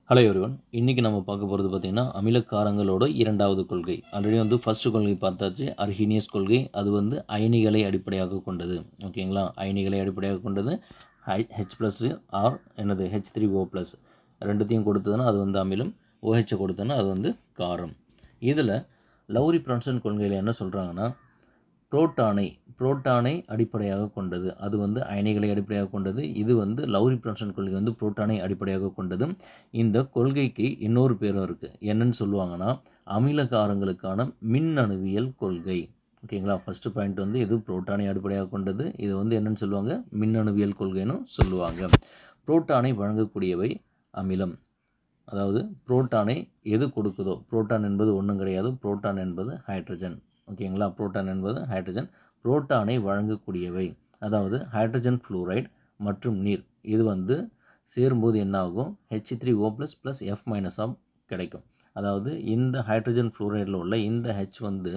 hello everyone இன்றைக்கி நம்ம பார்க்க போகிறது பார்த்திங்கன்னா அமிலக்காரங்களோட இரண்டாவது கொள்கை ஆல்ரெடி வந்து ஃபஸ்ட்டு கொள்கை பார்த்தாச்சு அர்ஹீனியஸ் கொள்கை அது வந்து அயனிகளை அடிப்படையாக கொண்டது ஓகேங்களா அயனிகளை அடிப்படையாக கொண்டது ஹை ஹெச் ப்ளஸ் ஆர் என்னது ஹெச் த்ரீ ஓ ப்ளஸ் ரெண்டுத்தையும் கொடுத்ததுன்னா அது வந்து அமிலம் ஓஹெச்சை கொடுத்தோன்னா அது வந்து காரம் இதில் லௌரி பிரான்சன் கொள்கையில் என்ன சொல்கிறாங்கன்னா புரோட்டானை புரோட்டானை அடிப்படையாக கொண்டது அது வந்து அயனிகளை அடிப்படையாக கொண்டது இது வந்து லௌரி பிரான்சன் கொள்கை வந்து புரோட்டானை அடிப்படையாக கொண்டது இந்த கொள்கைக்கு இன்னொரு பேரும் இருக்குது என்னன்னு சொல்லுவாங்கன்னா அமிலகாரங்களுக்கான மின்னணுவியல் கொள்கை ஓகேங்களா ஃபஸ்ட்டு பாயிண்ட் வந்து இது புரோட்டானை அடிப்படையாக கொண்டது இது வந்து என்னன்னு சொல்லுவாங்க மின்னணுவியல் கொள்கைன்னு சொல்லுவாங்க புரோட்டானை வழங்கக்கூடியவை அமிலம் அதாவது புரோட்டானை எது கொடுக்குதோ புரோட்டான் என்பது ஒன்றும் கிடையாது புரோட்டான் என்பது ஹைட்ரஜன் ஓகேங்களா புரோட்டான் என்பது ஹைட்ரஜன் புரோட்டானை வழங்கக்கூடியவை அதாவது ஹைட்ரஜன் ஃப்ளூரைடு மற்றும் நீர் இது வந்து சேரும்போது என்ன ஆகும் H three O plus plus F minus ஆஃப் கிடைக்கும் அதாவது இந்த ஹைட்ரஜன் ஃப்ளூரைடில் உள்ள இந்த ஹெச் வந்து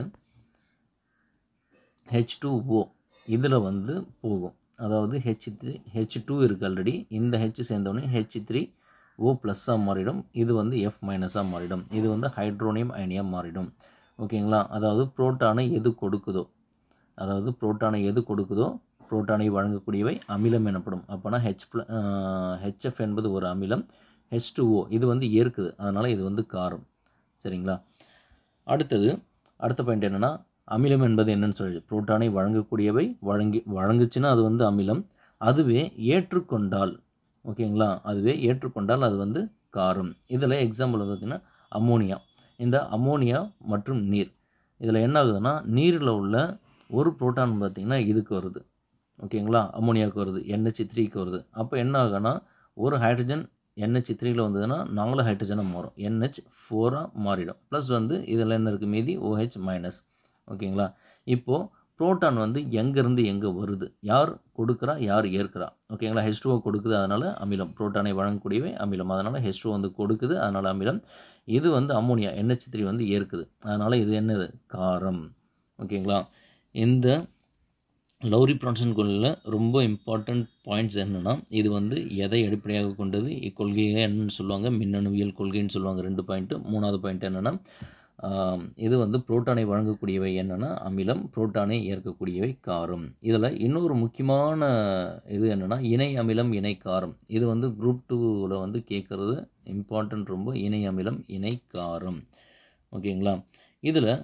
ஹெச் டூ ஓ இதில் வந்து போகும் அதாவது ஹெச் த்ரீ ஹெச் டூ இருக்குது ஆல்ரெடி இந்த ஹெச் சேர்ந்தோடனே ஹெச் த்ரீ ஓ ப்ளஸ்ஸாக மாறிடும் இது வந்து எஃப் மைனஸாக மாறிடும் இது வந்து ஹைட்ரோனியம் அயனியாக மாறிடும் ஓகேங்களா அதாவது புரோட்டானை எது கொடுக்குதோ அதாவது புரோட்டானை எது கொடுக்குதோ புரோட்டானை வழங்கக்கூடியவை அமிலம் எனப்படும் அப்போனா ஹெச் ப்ள ஹெச்எஃப் என்பது ஒரு அமிலம் ஹெச் டூ ஓ இது வந்து ஏற்குது அதனால் இது வந்து காரம் சரிங்களா அடுத்தது அடுத்த பாயிண்ட் என்னென்னா அமிலம் என்பது என்னன்னு சொல்லி புரோட்டானை வழங்கக்கூடியவை வழங்கி வழங்குச்சுன்னா அது வந்து அமிலம் அதுவே ஏற்றுக்கொண்டால் ஓகேங்களா அதுவே ஏற்றுக்கொண்டால் அது வந்து காரம் இதில் எக்ஸாம்பிள் பார்த்திங்கன்னா அம்மோனியா இந்த அம்மோனியா மற்றும் நீர் இதில் என்ன ஆகுதுன்னா நீரில் உள்ள ஒரு புரோட்டான் பார்த்திங்கன்னா இதுக்கு வருது ஓகேங்களா அம்மோனியாவுக்கு வருது என்ஹெச் த்ரீக்கு வருது அப்போ என்ன ஆகுனா ஒரு ஹைட்ரஜன் என்ஹெச் த்ரீயில் வந்ததுன்னா நாங்களும் ஹைட்ரஜனாக மாறும் என்ஹெச் ஃபோராக மாறிடும் ப்ளஸ் வந்து இதில் என்ன இருக்குது மீதி ஓஹெச் மைனஸ் ஓகேங்களா இப்போது புரோட்டான் வந்து எங்கேருந்து எங்கே வருது யார் கொடுக்குறா யார் ஏற்கிறா ஓகேங்களா ஹெச் டூஓ கொடுக்குது அதனால் அமிலம் புரோட்டானை வழங்கக்கூடியவை அமிலம் அதனால் ஹெச் டூ வந்து கொடுக்குது அதனால் அமிலம் இது வந்து அம்மோனியா என்ஹெச் த்ரீ வந்து ஏற்குது அதனால் இது என்னது காரம் ஓகேங்களா இந்த லௌரி பிரான்சன் கொள்கையில் ரொம்ப இம்பார்ட்டண்ட் பாயிண்ட்ஸ் என்னென்னா இது வந்து எதை அடிப்படையாக கொண்டது இக்கொள்கையை என்னன்னு சொல்லுவாங்க மின்னணுவியல் கொள்கைன்னு சொல்லுவாங்க ரெண்டு பாயிண்ட்டு மூணாவது பாயிண்ட் என்னென்னா இது வந்து புரோட்டானை வழங்கக்கூடியவை என்னென்னா அமிலம் புரோட்டானை ஏற்கக்கூடியவை காரம் இதில் இன்னொரு முக்கியமான இது என்னென்னா இணை அமிலம் இணை காரம் இது வந்து குரூப் டூவில் வந்து கேட்குறது இம்பார்ட்டண்ட் ரொம்ப இணை அமிலம் இணை காரம் ஓகேங்களா இதில்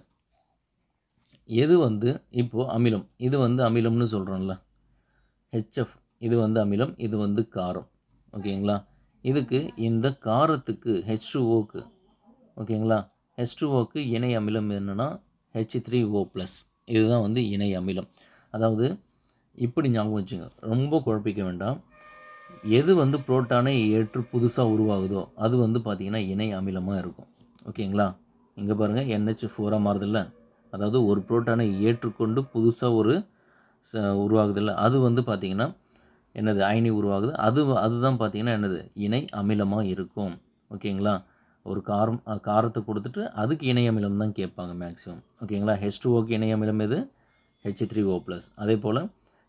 எது வந்து இப்போது அமிலம் இது வந்து அமிலம்னு சொல்கிறோம்ல ஹெச்எஃப் இது வந்து அமிலம் இது வந்து காரம் ஓகேங்களா இதுக்கு இந்த காரத்துக்கு ஹெச் டூ ஓக்கு ஓகேங்களா ஹெச் டூ ஓக்கு இணை அமிலம் என்னென்னா ஹெச் த்ரீ ஓ ப்ளஸ் இதுதான் வந்து இணை அமிலம் அதாவது இப்படி ஞாபகம் வச்சுங்க ரொம்ப குழப்பிக்க வேண்டாம் எது வந்து புரோட்டானை ஏற்று புதுசாக உருவாகுதோ அது வந்து பார்த்திங்கன்னா இணை அமிலமாக இருக்கும் ஓகேங்களா இங்கே பாருங்கள் என்ஹெச் ஃபோராக மாறுதில்ல அதாவது ஒரு புரோட்டானை ஏற்றுக்கொண்டு புதுசாக ஒரு ச உருவாகுதில்ல அது வந்து பார்த்திங்கன்னா என்னது அயனி உருவாகுது அது அதுதான் பார்த்திங்கன்னா என்னது இணை அமிலமாக இருக்கும் ஓகேங்களா ஒரு காரம் காரத்தை கொடுத்துட்டு அதுக்கு இணை அமிலம் தான் கேட்பாங்க மேக்ஸிமம் ஓகேங்களா ஹெச் டூ ஓக்கு இணை அமிலம் எது ஹெச் த்ரீ ஓ ப்ளஸ் அதே போல்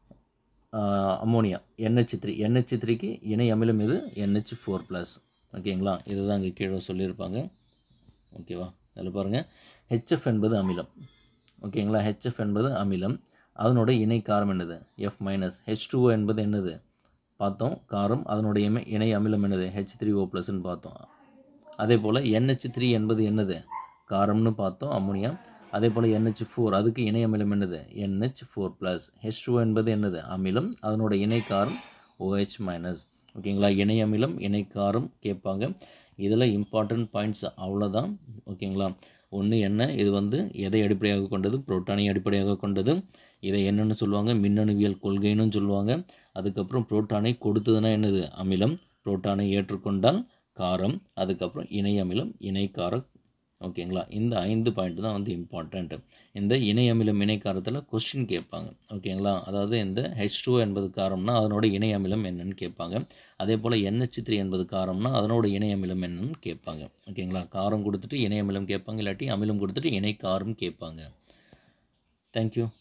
அம்மோனியா என்ஹெச் த்ரீ என்ஹெச் த்ரீக்கு இணை அமிலம் எது என்ஹெச் ஃபோர் ப்ளஸ் ஓகேங்களா இதுதான் இங்கே கீழே சொல்லியிருப்பாங்க ஓகேவா அதில் பாருங்கள் ஹெச்எஃப் என்பது அமிலம் ஓகேங்களா ஹெச்எஃப் என்பது அமிலம் அதனோட இணை காரம் என்னது எஃப் மைனஸ் ஹெச் டூஓ என்பது என்னது பார்த்தோம் காரம் அதனுடைய இணை இணை அமிலம் என்னது ஹெச் த்ரீ ஓ ப்ளஸ்ன்னு பார்த்தோம் அதே போல் என்ஹெச் த்ரீ என்பது என்னது காரம்னு பார்த்தோம் அம்மோனியா அதே போல் என்ஹெச் ஃபோர் அதுக்கு இணை அமிலம் என்னது NH four plus H two என்பது என்னது அமிலம் அதனோட இணை காரம் ஓஹெச் மைனஸ் ஓகேங்களா இணை அமிலம் இணை காரம் கேட்பாங்க இதில் இம்பார்ட்டண்ட் பாயிண்ட்ஸ் அவ்வளோதான் ஓகேங்களா ஒன்று என்ன இது வந்து எதை அடிப்படையாக கொண்டது புரோட்டானை அடிப்படையாக கொண்டது இதை என்னென்னு சொல்லுவாங்க மின்னணுவியல் கொள்கைன்னு சொல்லுவாங்க அதுக்கப்புறம் புரோட்டானை கொடுத்ததுன்னா என்னது அமிலம் புரோட்டானை ஏற்றுக்கொண்டால் காரம் அதுக்கப்புறம் இணை அமிலம் இணை காரம் ஓகேங்களா இந்த ஐந்து பாயிண்ட் தான் வந்து இம்பார்ட்டண்ட் இந்த இணை அமிலம் இணை காரத்தில் கொஸ்டின் கேட்பாங்க ஓகேங்களா அதாவது இந்த ஹெச் டூ என்பது காரம்னா அதனோட இணை அமிலம் என்னன்னு கேட்பாங்க அதே போல் என்ஹெச் த்ரீ என்பது காரம்னா அதனோட இணை அமிலம் என்னன்னு கேட்பாங்க ஓகேங்களா காரம் கொடுத்துட்டு இணை அமிலம் கேட்பாங்க இல்லாட்டி அமிலம் கொடுத்துட்டு இணை காரம் கேட்பாங்க தேங்க்யூ